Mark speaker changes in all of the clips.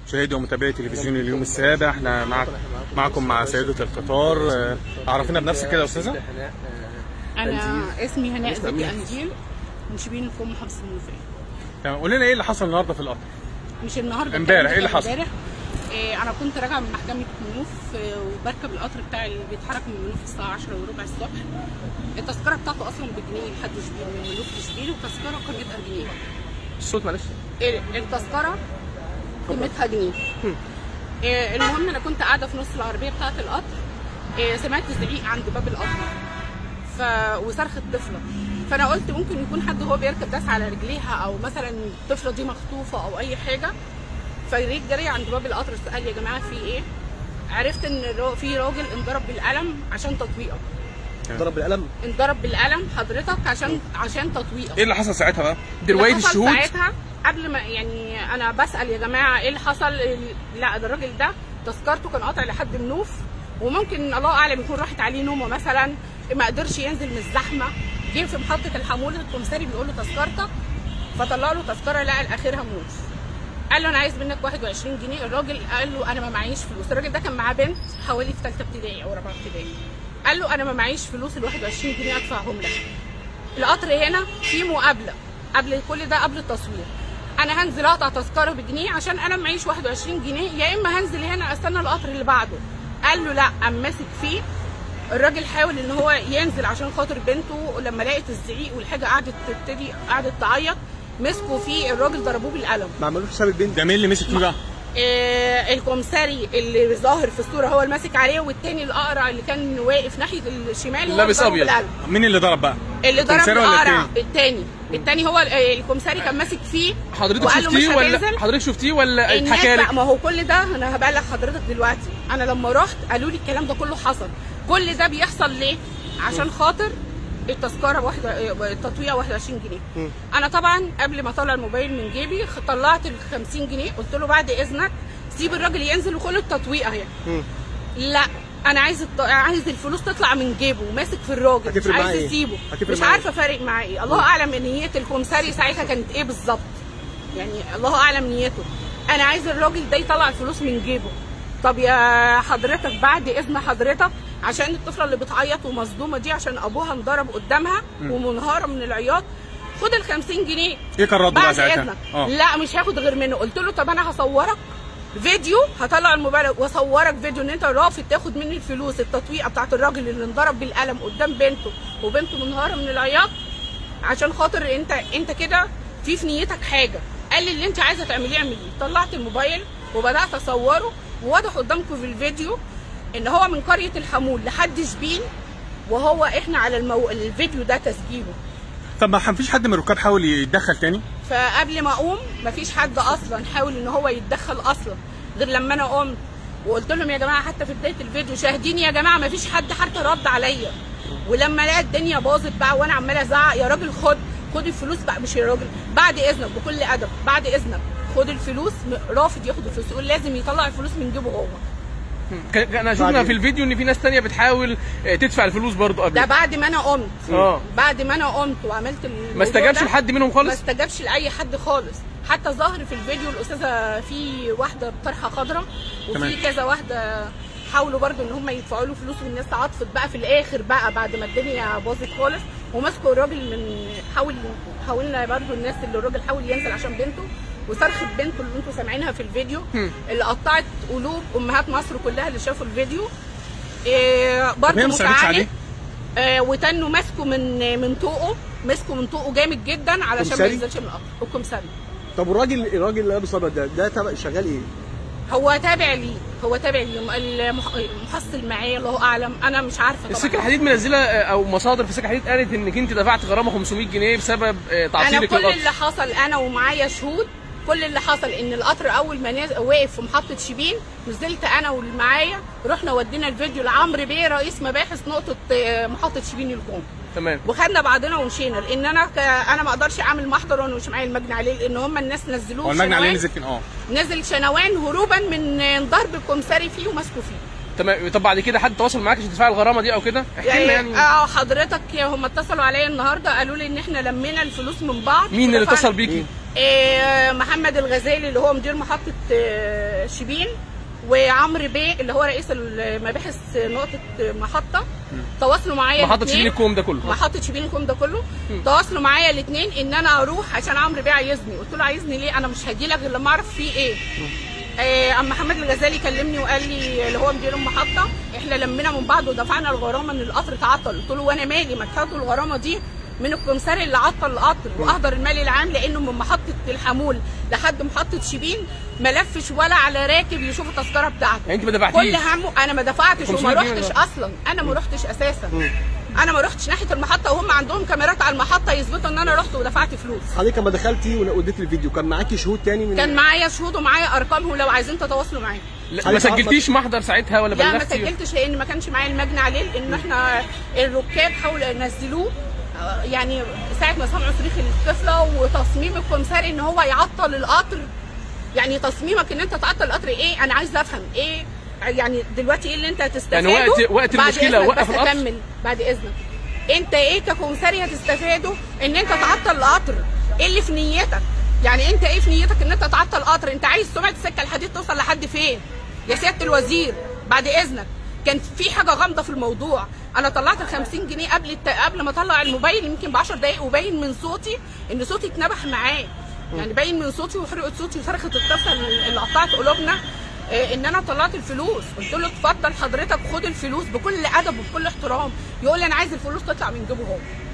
Speaker 1: مشاهدي ومتابعي تلفزيون اليوم السابع احنا معك معكم مع سيدة القطار اه، عرفينا بنفسك كده يا استاذة
Speaker 2: انا اسمي هناء زكي انجيل من شبين الكوم محافظه المنوفيه
Speaker 1: تمام قول لنا ايه اللي حصل النهارده في القطر
Speaker 2: مش النهارده
Speaker 1: امبارح،
Speaker 2: كان
Speaker 1: ايه اللي حصل؟
Speaker 2: امبارح إيه انا كنت راجعه من محكمه منوف إيه، وبركب القطر بتاعي اللي بيتحرك من منوف الساعه 10 وربع الصبح التذكره بتاعته اصلا بجنيه لحد شبين من منوف لشبين والتذكره قيمتها جنيه
Speaker 3: الصوت معلش
Speaker 2: إيه، التذكره قيمتها جنيه إيه، المهم انا كنت قاعده في نص العربيه بتاعه القطر إيه، سمعت زعيق عند باب القطر ف... وصرخه طفله فانا قلت ممكن يكون حد هو بيركب داس على رجليها او مثلا الطفله دي مخطوفه او اي حاجه فجريت جري عند باب القطر سال يا جماعه في ايه عرفت ان الرا- في راجل انضرب بالقلم عشان تطويقه
Speaker 3: ضرب بالقلم
Speaker 2: انضرب بالقلم حضرتك عشان عشان تطويقه
Speaker 1: ايه اللي حصل ساعتها بقى
Speaker 3: دلوقتي
Speaker 2: اللي حصل
Speaker 3: الشهود
Speaker 2: ساعتها قبل ما يعني انا بسال يا جماعه ايه اللي حصل لا ده الراجل ده تذكرته كان قاطع لحد منوف وممكن الله اعلم يكون راحت عليه نومه مثلا ما قدرش ينزل من الزحمه جه في محطه الحمول الكمساري بيقول له تذكرتك فطلع له تذكره لقى الاخرها منوف قال له انا عايز منك 21 جنيه الراجل قال له انا ما معيش فلوس الراجل ده كان معاه بنت حوالي في ثالثه ابتدائي او رابعه ابتدائي قال له انا ما معيش فلوس ال 21 جنيه ادفعهم لك القطر هنا في مقابله قبل كل ده قبل التصوير انا هنزل اقطع تذكره بجنيه عشان انا معيش 21 جنيه يا اما هنزل هنا استنى القطر اللي بعده قال له لا قام ماسك فيه الراجل حاول ان هو ينزل عشان خاطر بنته لما لقت الزعيق والحاجه قعدت تبتدي قعدت تعيط مسكوا فيه الراجل ضربوه بالقلم
Speaker 3: ما عملوش حساب البنت
Speaker 1: ده مين اللي مسك فيه بقى
Speaker 2: آه الكمساري اللي ظاهر في الصوره هو اللي ماسك عليه والتاني الاقرع اللي كان واقف ناحيه الشمال هو
Speaker 3: لابس
Speaker 2: اللي ضربه
Speaker 3: أبيض.
Speaker 2: بالقلم.
Speaker 1: مين اللي ضرب بقى
Speaker 2: اللي ضرب
Speaker 1: الكمساري ولا
Speaker 2: الاقرع
Speaker 1: التاني؟
Speaker 2: التاني التاني هو ال- الكمساري كان ماسك فيه
Speaker 3: حضرتك
Speaker 2: وقال له
Speaker 3: شفتيه
Speaker 2: مش
Speaker 3: ولا
Speaker 2: هتنزل.
Speaker 3: حضرتك شفتيه ولا
Speaker 2: الناس
Speaker 3: اتحكى
Speaker 2: بقى
Speaker 3: لك
Speaker 2: ما هو كل ده انا هبلغ حضرتك دلوقتي انا لما رحت قالوا لي الكلام ده كله حصل كل ده بيحصل ليه عشان خاطر التذكره واحد التطويع 21 جنيه انا طبعا قبل ما اطلع الموبايل من جيبي خ- طلعت ال 50 جنيه قلت له بعد اذنك سيب الراجل ينزل وخد التطويق اهي
Speaker 3: مم.
Speaker 2: لا انا عايز الط... عايز الفلوس تطلع من جيبه وماسك في الراجل مش
Speaker 3: هتفرق معاه
Speaker 2: عايز
Speaker 3: إيه؟
Speaker 2: يسيبه
Speaker 3: هتفرق
Speaker 2: مش
Speaker 3: معاه
Speaker 2: عارفه فارق معاه ايه الله اعلم ان نيه الكمساري ساعتها كانت ايه بالظبط يعني الله اعلم نيته انا عايز الراجل ده يطلع الفلوس من جيبه طب يا حضرتك بعد اذن حضرتك عشان الطفله اللي بتعيط ومصدومه دي عشان ابوها انضرب قدامها ومنهاره من العياط خد ال 50 جنيه
Speaker 1: ايه كان رده بقى
Speaker 2: بعد
Speaker 1: ساعتها
Speaker 2: اذنك
Speaker 1: اه
Speaker 2: لا مش هاخد غير منه قلت له طب انا هصورك فيديو هطلع الموبايل واصورك فيديو ان انت رافض تاخد مني الفلوس التطويقه بتاعت الراجل اللي انضرب بالقلم قدام بنته وبنته منهاره من العياط عشان خاطر انت انت كده في في نيتك حاجه قال لي اللي انت عايزه تعمليه اعمليه طلعت الموبايل وبدات اصوره وواضح قدامكم في الفيديو ان هو من قريه الحمول لحد شبين وهو احنا على المو... الفيديو ده تسجيله
Speaker 1: طب ما فيش حد من الركاب حاول يتدخل تاني
Speaker 2: فقبل ما اقوم مفيش حد اصلا حاول ان هو يتدخل اصلا غير لما انا قمت وقلت لهم يا جماعه حتى في بدايه الفيديو شاهدين يا جماعه مفيش حد حتى رد عليا ولما لقى الدنيا باظت بقى وانا عماله ازعق يا راجل خد خد الفلوس بقى مش يا راجل بعد اذنك بكل ادب بعد اذنك خد الفلوس م- رافض ياخد الفلوس يقول لازم يطلع الفلوس من جيبه هو
Speaker 3: كان- انا شفنا
Speaker 1: بعدين.
Speaker 3: في الفيديو ان في ناس تانية بتحاول آه، تدفع الفلوس برضو قبل
Speaker 2: ده بعد ما انا قمت
Speaker 3: اه.
Speaker 2: بعد ما انا قمت وعملت الموضوع
Speaker 3: ما استجابش
Speaker 2: ده،
Speaker 3: لحد منهم
Speaker 2: ما
Speaker 3: خالص
Speaker 2: استجابش لاي حد خالص حتى ظهر في الفيديو الاستاذه في واحده بطرحه خضراء
Speaker 1: تمام.
Speaker 2: وفي كذا واحده حاولوا برضو ان هم يدفعوا له فلوس والناس تعاطفت بقى في الاخر بقى بعد ما الدنيا باظت خالص ومسكوا الراجل من حاول حاولنا برضو الناس اللي الراجل حاول ينزل عشان بنته وصرخه بنته اللي انتوا سامعينها في الفيديو اللي قطعت قلوب امهات مصر كلها اللي شافوا الفيديو إيه
Speaker 1: طب
Speaker 2: برضو
Speaker 1: هي ما سألتش
Speaker 2: متعالج
Speaker 1: عليه
Speaker 2: آه وتنوا ماسكه من من طوقه مسكه من طوقه جامد جدا علشان ما
Speaker 3: كمساري؟
Speaker 2: ينزلش من القطر الكمساري
Speaker 3: طب والراجل الراجل اللي لابس ابيض ده ده تبع شغال ايه؟
Speaker 2: هو تابع ليه هو تابع ليه المح- المحصل معاه الله اعلم انا مش عارفه
Speaker 3: السكه
Speaker 2: طبعا
Speaker 3: الحديد منزله آه، او مصادر في السكه الحديد قالت انك انت دفعت غرامه 500 جنيه بسبب آه،
Speaker 2: انا
Speaker 3: تعطيلك
Speaker 2: كل
Speaker 3: للقطر
Speaker 2: اللي حصل انا ومعايا شهود كل اللي حصل ان القطر اول ما نزل واقف في محطه شبين نزلت انا واللي معايا رحنا ودينا الفيديو لعمرو بيه رئيس مباحث نقطه آه، محطه شبين الكوم
Speaker 3: تمام
Speaker 2: وخدنا بعضنا ومشينا لان انا ك... انا ما اقدرش اعمل محضر وانا مش معايا المجني عليه لان هم الناس نزلوه
Speaker 1: هو المجني عليه
Speaker 2: شنوان.
Speaker 1: نزل فين اه
Speaker 2: نزل شنوان هروبا من ضرب الكمساري فيه وماسكه فيه
Speaker 3: تمام طب بعد كده حد تواصل معاك عشان تدفع الغرامه دي او كده احكي لنا يعني
Speaker 2: اه حضرتك هم اتصلوا عليا النهارده قالوا لي ان احنا لمينا الفلوس من بعض
Speaker 3: مين اللي
Speaker 2: ودفعنا-
Speaker 3: اتصل بيكي
Speaker 2: آه، محمد الغزالي اللي هو مدير محطه آه، شبين وعمرو بيه اللي هو رئيس المباحث نقطه محطه تواصلوا معايا
Speaker 3: محطه
Speaker 2: الاتنين.
Speaker 3: شبين الكوم ده كله
Speaker 2: محطه شبين الكوم ده كله تواصلوا معايا الاثنين ان انا اروح عشان عمرو بيه عايزني قلت له عايزني ليه انا مش هاجي لك غير لما اعرف فيه ايه آه، اما محمد الغزالي كلمني وقال لي اللي هو مدير المحطه احنا لمينا من بعض ودفعنا الغرامه ان القطر تعطل قلت له وانا مالي ما تاخدوا الغرامه دي من الكمساري اللي عطل القطر واهدر المال العام لانه من محطه الحمول لحد محطه شبين ما لفش ولا على راكب يشوف التذكره بتاعته
Speaker 3: يعني انت ما دفعتيش
Speaker 2: كل همه انا ما دفعتش وما
Speaker 3: 500 جنيه
Speaker 2: رحتش
Speaker 3: ولا؟
Speaker 2: اصلا انا ما رحتش اساسا انا ما رحتش ناحيه المحطه وهم عندهم كاميرات على المحطه يثبتوا ان انا رحت ودفعت فلوس
Speaker 4: حضرتك لما دخلتي واديتي الفيديو كان معاكي شهود تاني من
Speaker 2: كان معايا شهود ومعايا ارقامهم لو عايزين تتواصلوا معايا
Speaker 3: لا،
Speaker 4: حضرتك
Speaker 3: ما سجلتيش محضر ساعتها ولا
Speaker 2: لا ما
Speaker 3: بلغتي
Speaker 2: سجلتش لان ما كانش معايا المجني عليه لان احنا الركاب حاولوا ينزلوه آه، يعني ساعه ما سمعوا صريخ الطفله وتصميم الكمساري ان هو يعطل القطر يعني تصميمك ان انت تعطل القطر ايه انا عايزه افهم ايه يعني دلوقتي ايه اللي انت هتستفاده
Speaker 3: يعني وقت- وقت
Speaker 2: بعد
Speaker 3: المشكلة
Speaker 2: إذنك
Speaker 3: وقف
Speaker 2: بس
Speaker 3: القطر؟
Speaker 2: اكمل بعد اذنك انت ايه ككمساري هتستفاده ان انت تعطل القطر ايه اللي في نيتك يعني انت ايه في نيتك ان انت تعطل القطر انت عايز سمعه السكه الحديد توصل لحد فين يا سياده الوزير بعد اذنك كان في حاجه غامضه في الموضوع انا طلعت ال 50 جنيه قبل الت... قبل ما اطلع الموبايل يمكن ب 10 دقائق وباين من صوتي ان صوتي اتنبح معاه يعني باين من صوتي وحرقه صوتي وصرخه الطفله اللي قطعت قلوبنا آه، ان انا طلعت الفلوس قلت له اتفضل حضرتك خد الفلوس بكل ادب وبكل احترام يقول لي انا عايز الفلوس تطلع من جيبه هو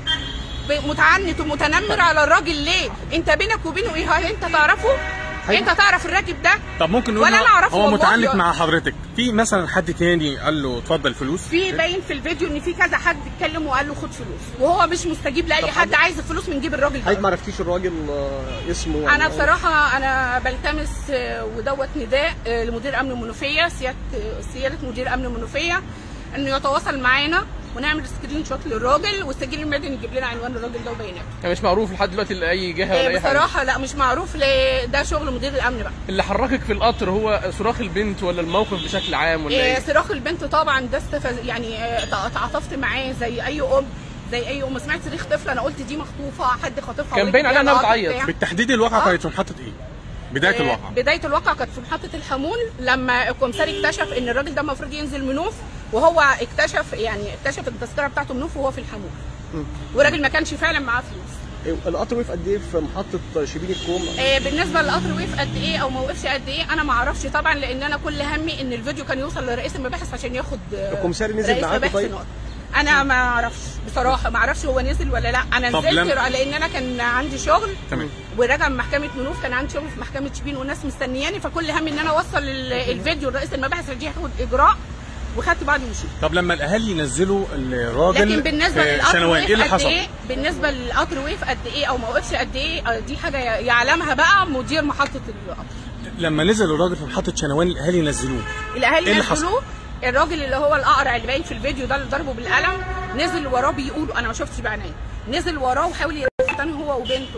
Speaker 2: ب- متعنت ومتنمر على الراجل ليه انت بينك وبينه ايه هل انت تعرفه انت تعرف الراكب ده
Speaker 1: طب ممكن نقول
Speaker 2: ولا
Speaker 1: إن
Speaker 2: انا اعرفه
Speaker 1: هو
Speaker 2: والله
Speaker 1: متعنت
Speaker 2: يا-
Speaker 1: مع حضرتك في مثلا حد تاني قال له اتفضل فلوس
Speaker 2: في باين في الفيديو ان في كذا حد اتكلم وقال له خد فلوس وهو مش مستجيب لاي حد عايز الفلوس من جيب الراجل
Speaker 4: حضرتك
Speaker 2: ده
Speaker 4: ما عرفتيش الراجل آه، اسمه ولا-
Speaker 2: انا بصراحه انا بلتمس آه، ودوت نداء آه، لمدير امن المنوفيه سياده آه، سياده مدير امن المنوفيه انه يتواصل معانا ونعمل سكرين شوت للراجل والسجل المدني يجيب لنا عنوان الراجل ده وبياناته
Speaker 3: يعني مش معروف لحد دلوقتي لاي جهه ولا
Speaker 2: آه،
Speaker 3: اي حاجه
Speaker 2: بصراحه لا مش معروف ليه ده شغل مدير الامن بقى
Speaker 3: اللي حركك في القطر هو صراخ البنت ولا الموقف بشكل عام ولا
Speaker 2: آه،
Speaker 3: ايه؟
Speaker 2: صراخ البنت طبعا ده استفز يعني آه، تع- تعاطفت معاه زي اي ام زي اي ام سمعت صريخ طفل انا قلت دي مخطوفه حد خاطفها
Speaker 3: كان
Speaker 2: ورجل
Speaker 3: باين عليها
Speaker 2: فيها
Speaker 3: انها
Speaker 2: القطر
Speaker 3: بتعيط.
Speaker 2: بتاع.
Speaker 1: بالتحديد الواقعه
Speaker 2: آه.
Speaker 1: كانت في محطه ايه؟ بدايه
Speaker 2: آه،
Speaker 1: الواقعه
Speaker 2: بدايه الواقعه كانت في محطه الحمول لما الكمساري اكتشف ان الراجل ده المفروض ينزل منوف وهو اكتشف يعني اكتشف التذكره بتاعته منوف وهو في الحمول والراجل ما كانش فعلا معاه فلوس
Speaker 4: إيه، القطر وقف قد ايه في محطه شبين الكوم
Speaker 2: آه، بالنسبه للقطر وقف قد ايه او ما وقفش قد ايه انا ما اعرفش طبعا لان انا كل همي ان الفيديو كان يوصل لرئيس المباحث عشان ياخد آه،
Speaker 4: الكمساري نزل
Speaker 2: رئيس
Speaker 4: معاكوا
Speaker 2: مباحث
Speaker 4: طيب؟
Speaker 2: نقط. انا ما اعرفش بصراحه ما اعرفش هو نزل ولا لا انا
Speaker 1: طب
Speaker 2: نزلت
Speaker 1: لم-
Speaker 2: لان انا كان عندي شغل
Speaker 1: تمام
Speaker 2: وراجع من محكمه منوف كان عندي شغل في محكمه شبين والناس مستنياني فكل همي ان انا اوصل ال- الفيديو لرئيس المباحث عشان ياخد اجراء وخدت بعضي ومشيت
Speaker 1: طب لما الاهالي ينزلوا الراجل
Speaker 2: لكن بالنسبه
Speaker 1: في
Speaker 2: للقطر
Speaker 1: شنوان
Speaker 2: وقف
Speaker 1: ايه اللي
Speaker 2: قد
Speaker 1: حصل؟
Speaker 2: ايه بالنسبه للقطر وقف قد ايه او ما وقفش قد ايه آه، دي حاجه يعلمها بقى مدير محطه القطر
Speaker 1: لما نزل الراجل في محطه شنوان الاهالي نزلوه
Speaker 2: الاهالي
Speaker 1: إيه اللي
Speaker 2: نزلوه الراجل اللي هو الاقرع اللي باين في الفيديو ده اللي ضربه بالقلم نزل وراه بيقولوا انا ما شفتش بعيني نزل وراه وحاول يرتني هو وبنته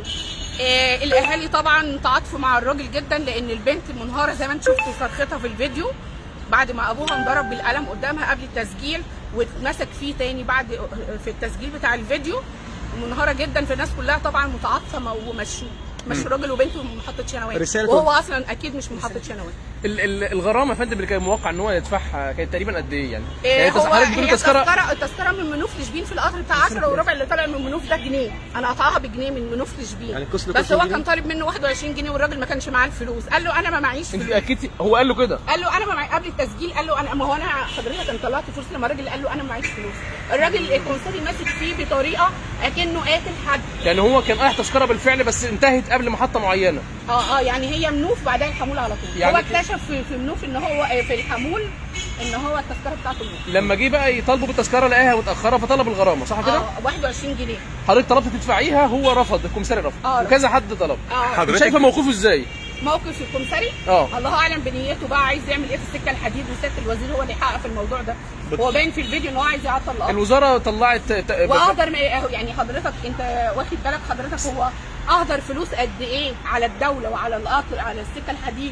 Speaker 2: آه الاهالي طبعا تعاطفوا مع الراجل جدا لان البنت منهاره زي ما انتم شفتوا صرختها في الفيديو بعد ما ابوها انضرب بالقلم قدامها قبل التسجيل واتمسك فيه تاني بعد في التسجيل بتاع الفيديو منهاره جدا فالناس كلها طبعا متعاطفه ومشوه مشوا الراجل وبنته من محطه شنوان
Speaker 4: رسالة
Speaker 2: وهو اصلا اكيد مش من محطه شنوان
Speaker 3: ال- ال- الغرامه يا فندم اللي كان موقع ان هو يدفعها كانت تقريبا قد ايه يعني؟
Speaker 2: إيه
Speaker 3: يعني
Speaker 2: هو
Speaker 3: حضرتك بتقولي
Speaker 2: هي
Speaker 3: تذكره
Speaker 2: تذكره التذكره من منوف لشبين في القطر بتاع 10 وربع اللي طالع من منوف ده جنيه انا قطعها بجنيه من منوف لشبين
Speaker 4: يعني الكسر
Speaker 2: بس
Speaker 4: كسر
Speaker 2: هو
Speaker 4: جنيه؟
Speaker 2: كان طالب منه 21 جنيه والراجل ما كانش معاه الفلوس قال له انا ما معيش
Speaker 3: انت
Speaker 2: فلوس
Speaker 3: اكيد هو قال له كده
Speaker 2: قال له انا ما معي قبل التسجيل قال له انا ما هو انا حضرتك انا طلعت فلوس لما الراجل قال له انا ما معيش فلوس الراجل الكونسيري ماسك فيه بطريقه اكنه قاتل حد
Speaker 3: يعني هو كان قاعد تذكره بالفعل بس انتهت قبل محطه معينه
Speaker 2: اه اه يعني هي منوف بعدها الحمول على طول
Speaker 3: يعني
Speaker 2: هو اكتشف في, في منوف ان هو آه، في الحمول ان هو التذكره بتاعته منوف
Speaker 3: لما جه بقى يطالبوا بالتذكره لقاها متاخره فطلب الغرامه صح كده؟
Speaker 2: اه 21 جنيه
Speaker 3: حضرتك طلبت تدفعيها هو رفض الكمساري رفض
Speaker 2: آه،
Speaker 3: وكذا حد طلب
Speaker 2: اه
Speaker 1: حضرتك-
Speaker 3: انت شايفه موقفه ازاي؟
Speaker 2: موقف الكمساري
Speaker 3: اه.
Speaker 2: الله اعلم بنيته بقى عايز يعمل ايه في السكه الحديد وسياده الوزير هو اللي يحقق في الموضوع ده هو باين في الفيديو ان هو عايز يعطل القطر
Speaker 3: الوزاره طلعت ت- ت-
Speaker 2: واهدر ما- يعني حضرتك انت واخد بالك حضرتك هو اهدر فلوس قد ايه على الدوله وعلى القطر على السكه الحديد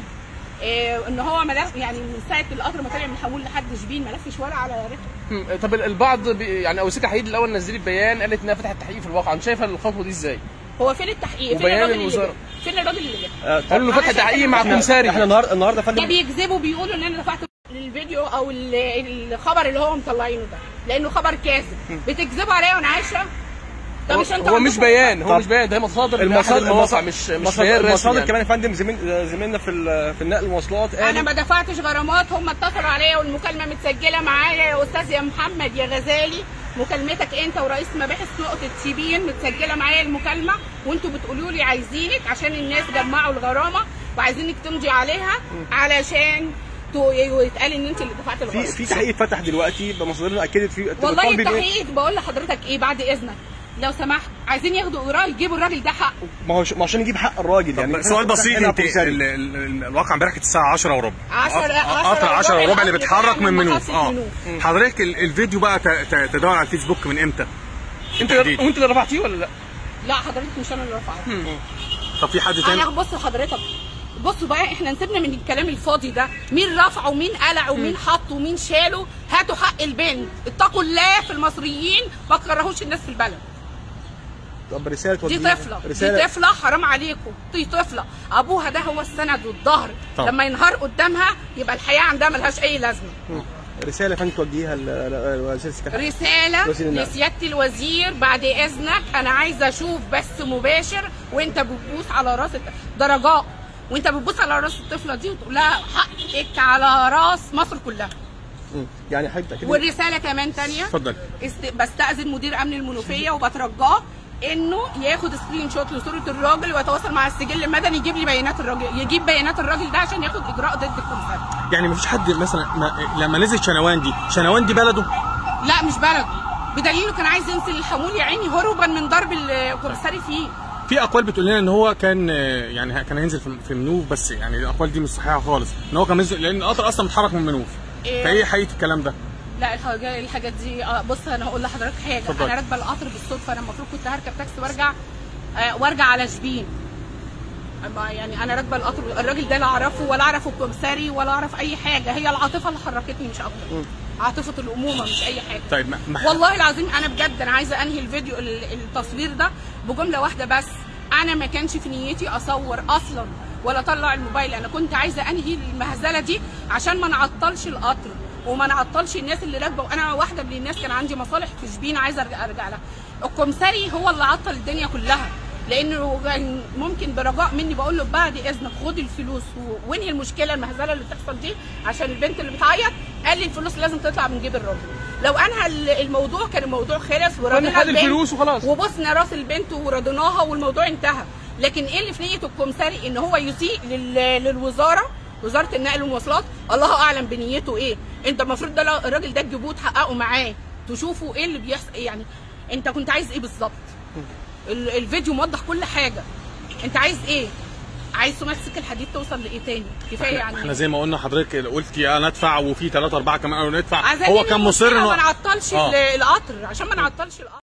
Speaker 2: إيه ان هو ملف يعني من ساعه القطر ما طلع من حمول لحد شبين ما لفش ولا على ركب
Speaker 3: مم. طب البعض بي يعني او سكه حديد الاول نزلت بيان قالت انها فتحت تحقيق في الواقع انت شايفه الخطوه دي ازاي؟
Speaker 2: هو فين التحقيق فين
Speaker 3: وبيان
Speaker 2: الراجل اللي
Speaker 3: الوزاره
Speaker 2: جاي؟ فين الراجل اللي جه
Speaker 4: آه،
Speaker 3: قالوا له فتح تحقيق مع كمساري
Speaker 4: احنا النهارده النهارده يا
Speaker 2: ده
Speaker 4: فندم
Speaker 2: بيكذبوا بيقولوا ان انا دفعت الفيديو او ال- الخبر اللي هم مطلعينه ده لانه خبر كاذب بتكذبوا عليا وانا عايشه ده مش انت
Speaker 3: هو مش
Speaker 2: عندكم-
Speaker 3: بيان هو
Speaker 4: طب
Speaker 3: مش بيان ده مصادر من أحد
Speaker 4: المصادر
Speaker 3: المواقع مش مش بيان رسمي
Speaker 4: المصادر
Speaker 3: يعني.
Speaker 4: كمان يا فندم زميل زميلنا في ال- في النقل المواصلات
Speaker 2: انا
Speaker 4: قال
Speaker 2: ما دفعتش غرامات هم اتصلوا عليا والمكالمه متسجله معايا يا استاذ يا محمد يا غزالي مكالمتك انت ورئيس مباحث نقطه شيبين متسجله معايا المكالمه وانتوا بتقولوا لي عايزينك عشان الناس جمعوا الغرامه وعايزينك تمضي عليها علشان تو- يتقال ان انت اللي دفعت
Speaker 4: في
Speaker 2: الغرامه
Speaker 4: في تحقيق فتح دلوقتي بمصادرنا اكدت في
Speaker 2: والله
Speaker 4: بتطالبي بإيه؟
Speaker 2: التحقيق بقول لحضرتك ايه بعد اذنك لو سمحت عايزين ياخدوا اجراء يجيبوا الراجل ده حقه
Speaker 4: ما هو ش- ما هو عشان يجيب حق الراجل يعني
Speaker 1: طب سؤال بسيط
Speaker 4: إحنا
Speaker 1: انت
Speaker 4: كمساري.
Speaker 1: ال- ال- ال- الواقع امبارح كانت الساعه 10 وربع
Speaker 2: عشرة-
Speaker 1: قطر
Speaker 2: عشرة
Speaker 1: قطر 10
Speaker 2: وربع
Speaker 1: وربع اللي
Speaker 2: القطر
Speaker 1: بيتحرك
Speaker 2: بتاع
Speaker 1: من منوف
Speaker 2: محطة
Speaker 1: اه
Speaker 2: منوف.
Speaker 1: حضرتك ال- الفيديو بقى ت- ت- تداول على الفيسبوك من امتى؟
Speaker 3: انت
Speaker 1: تحديد.
Speaker 3: وانت اللي رفعتيه ولا لا؟
Speaker 2: لا حضرتك مش انا اللي رفعه
Speaker 1: طب في حد تاني؟
Speaker 2: انا بص حضرتك بصوا بقى احنا نسيبنا من الكلام الفاضي ده مين رفعه ومين قلع ومين حط ومين شاله هاتوا حق البنت اتقوا الله في المصريين ما تكرهوش الناس في البلد
Speaker 4: طب رساله
Speaker 2: دي
Speaker 4: توجهيها.
Speaker 2: طفله دي
Speaker 4: رساله
Speaker 2: طفله حرام عليكم دي طفله ابوها ده هو السند والظهر
Speaker 1: طبعا.
Speaker 2: لما ينهار قدامها يبقى الحياه عندها ملهاش اي لازمه
Speaker 4: رساله يا فندم توجهيها ل- ل- لوزير السكن
Speaker 2: رسالة
Speaker 4: وزير النقل.
Speaker 2: لسيادة الوزير بعد إذنك أنا عايزة أشوف بث مباشر وأنت بتبوس على راس الط- ده رجاء وأنت بتبوس على راس الطفلة دي وتقول لها حقك على راس مصر كلها
Speaker 4: مم. يعني حضرتك أكيد-
Speaker 2: والرسالة كمان تانية
Speaker 1: اتفضل
Speaker 2: است... بستأذن مدير أمن المنوفية وبترجاه انه ياخد سكرين شوت لصوره الراجل ويتواصل مع السجل المدني يجيب لي بيانات الراجل يجيب بيانات الراجل ده عشان ياخد اجراء ضد الكمساري
Speaker 1: يعني مفيش حد مثلا ما لما نزل شنوان دي شنوان دي بلده
Speaker 2: لا مش بلده بدليله كان عايز ينزل الحمول يا عيني هربا من ضرب الكمساري فيه
Speaker 1: في اقوال بتقول لنا ان هو كان آه، يعني كان هينزل في- في منوف بس يعني الاقوال دي مش صحيحه خالص ان هو كان نزل لان القطر اصلا متحرك من منوف
Speaker 2: إيه.
Speaker 1: فايه حقيقه الكلام ده؟
Speaker 2: لا الحاجات الحاجات دي آه، بص انا هقول لحضرتك حاجه
Speaker 1: اتفضل.
Speaker 2: انا راكبه القطر بالصدفه انا المفروض كنت هركب تاكسي وارجع آه، وارجع على شبين أما يعني انا راكبه القطر الراجل ده لا اعرفه ولا اعرف الكمساري ولا اعرف اي حاجه هي العاطفه اللي حركتني مش اكتر عاطفه الامومه مش اي حاجه
Speaker 1: طيب ما ما-
Speaker 2: والله العظيم انا بجد انا عايزه انهي الفيديو ال- التصوير ده بجمله واحده بس انا ما كانش في نيتي اصور اصلا ولا اطلع الموبايل انا كنت عايزه انهي المهزله دي عشان ما نعطلش القطر وما نعطلش الناس اللي راكبه وانا واحده من الناس كان عندي مصالح في شبين عايزه ارجع, أرجع لها الكمساري هو اللي عطل الدنيا كلها لانه كان ممكن برجاء مني بقول له بعد اذنك خد الفلوس و- وانهي المشكله المهزله اللي بتحصل دي عشان البنت اللي بتعيط قال لي الفلوس لازم تطلع من جيب الراجل لو انهى ال- الموضوع كان الموضوع خلص ورضينا
Speaker 3: خد
Speaker 2: البنت
Speaker 3: الفلوس وخلاص.
Speaker 2: وبصنا راس البنت ورضيناها والموضوع انتهى لكن ايه اللي في نيه الكمساري ان هو يسيء لل- للوزاره وزاره النقل والمواصلات الله اعلم بنيته ايه انت المفروض ده لو- الراجل ده تجيبوه تحققوا معاه تشوفوا ايه اللي بيحصل يعني انت كنت عايز ايه بالظبط ال- الفيديو موضح كل حاجه انت عايز ايه عايز سمعة سكة الحديد توصل لايه تاني كفايه يعني
Speaker 1: احنا زي ما قلنا حضرتك قلتي انا ادفع وفي ثلاثة أربعة كمان قالوا ندفع
Speaker 2: عايزين
Speaker 1: هو كان مصر
Speaker 2: المشكلة
Speaker 1: انه
Speaker 2: ما نعطلش
Speaker 1: آه.
Speaker 2: ال- القطر عشان ما نعطلش القطر